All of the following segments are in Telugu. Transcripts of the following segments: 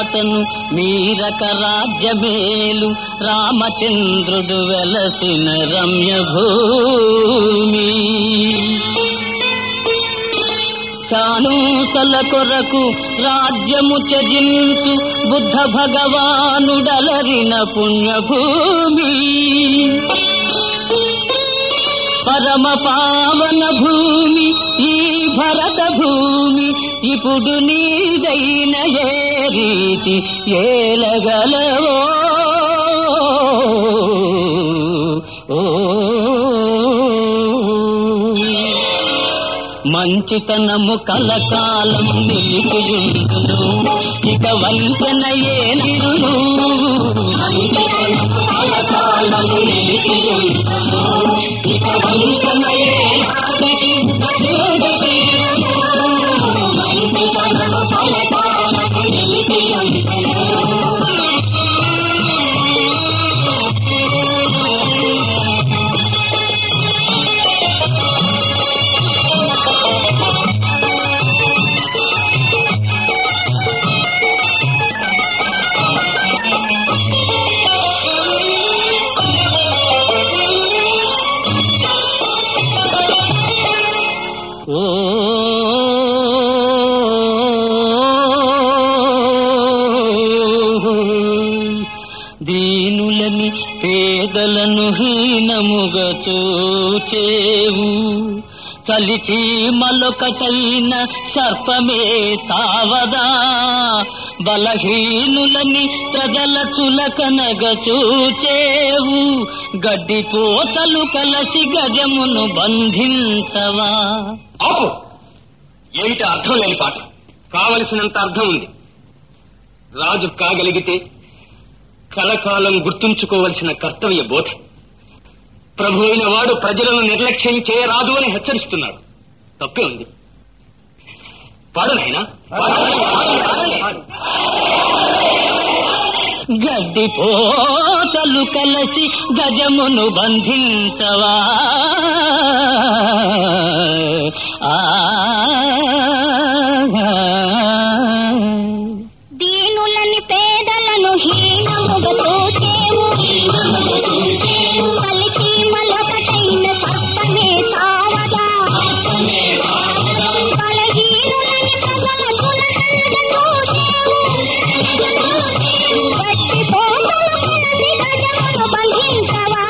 మమతను మీరక రాజ్యమేలు రామచంద్రుడు వెలసిన రమ్య భూమి చానూసల కొరకు రాజ్యము త్యజించు బుద్ధ భగవానుడలరిన పుణ్యభూమి పరమ పావన భూమి ఈ భరత భూమి ఇప్పుడు నీదైన ఏ రీతి ఏలగలవో మంచితనము కలకాలం నిలిపియుందును ఇక వంచన ఏ నిరును కలకాలం నిలిపియుందును ఇక వంచన ఏ నాటికి మంచితనము కలకాలం నిలిపియుందును ఓ దీనులని పేదలను హీనముగా చూచేవు చలిచి మలొకటైన సర్పమే తావదా బలహీనులని ప్రజల చులకనగ చూచేవు గడ్డి పోతలు కలసి గజమును బంధించవా ఆపు ఏమిటి అర్థం లేని పాట కావలసినంత అర్థం ఉంది రాజు కాగలిగితే కలకాలం గుర్తుంచుకోవలసిన కర్తవ్య బోధ ప్రభు అయిన వాడు ప్రజలను నిర్లక్ష్యం చేయరాదు అని హెచ్చరిస్తున్నాడు తప్పే ఉంది పాడు నాయనా గడ్డి పోతలు కలసి గజమును బంధించవా ఆ దీనులని పేదలను హీనముగా తోచేవు కలిసి మలొకటైన సర్పమే సావగా బలహీనులని ప్రజల కులకనగా తోచేవు గట్టి పోతల కొలది గజమును బంధించవా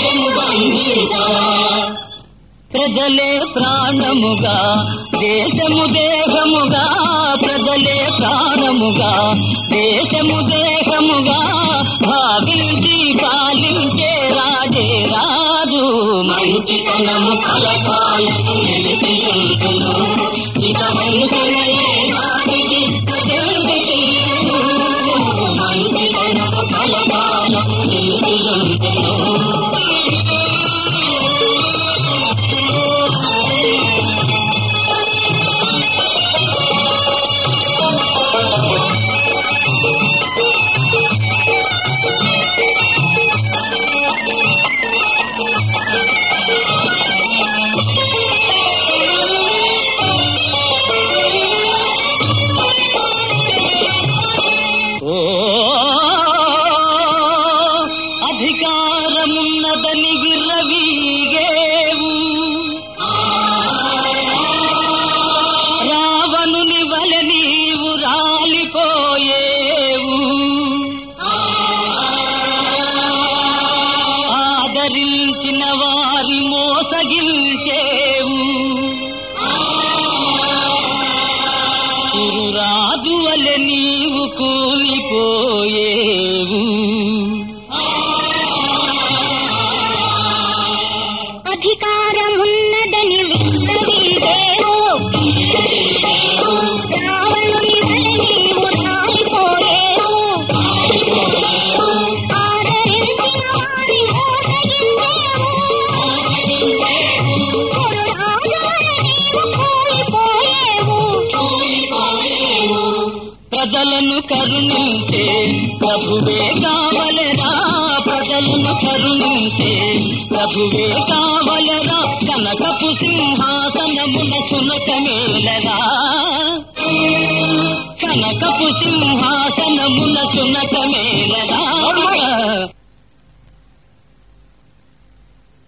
ప్రజలే ప్రాణముగా దేశము దేహముగా ప్రజలే ప్రాణముగా దేశము దేహముగా భావించి పాలించే రాజే రాజు మంచితనము కలకాలము నిలిపియుండును. ఇక వంశన ఏ నాటికి ప్రజలకు తెలియను. మంచితనము కలకాలము నిలిపియుండును. ఓ అధికారమున్నదని విర్రవీగేవు రావణుని వలె నీవు రాలిపోయేవు ఆదరించిన వారి మోసగిల్చేవు కురురాజు వలె నీవు కూలిపోయేవు అధికారమున్నదని విన్నవీదేవు రావణుని వలె నీవు రాలిపోయేవు ఆదరించిన వారి మోసగించేవు కురురాజు వలె నీవు కూలిపోయేవు ప్రజలను కరుణించే ప్రభువే కావలరా ప్రజలను కరుణించే ప్రభువే కావలరా కనకపు సింహాసనమున సునకమేలరా కనకపు సింహాసనమున చేరగా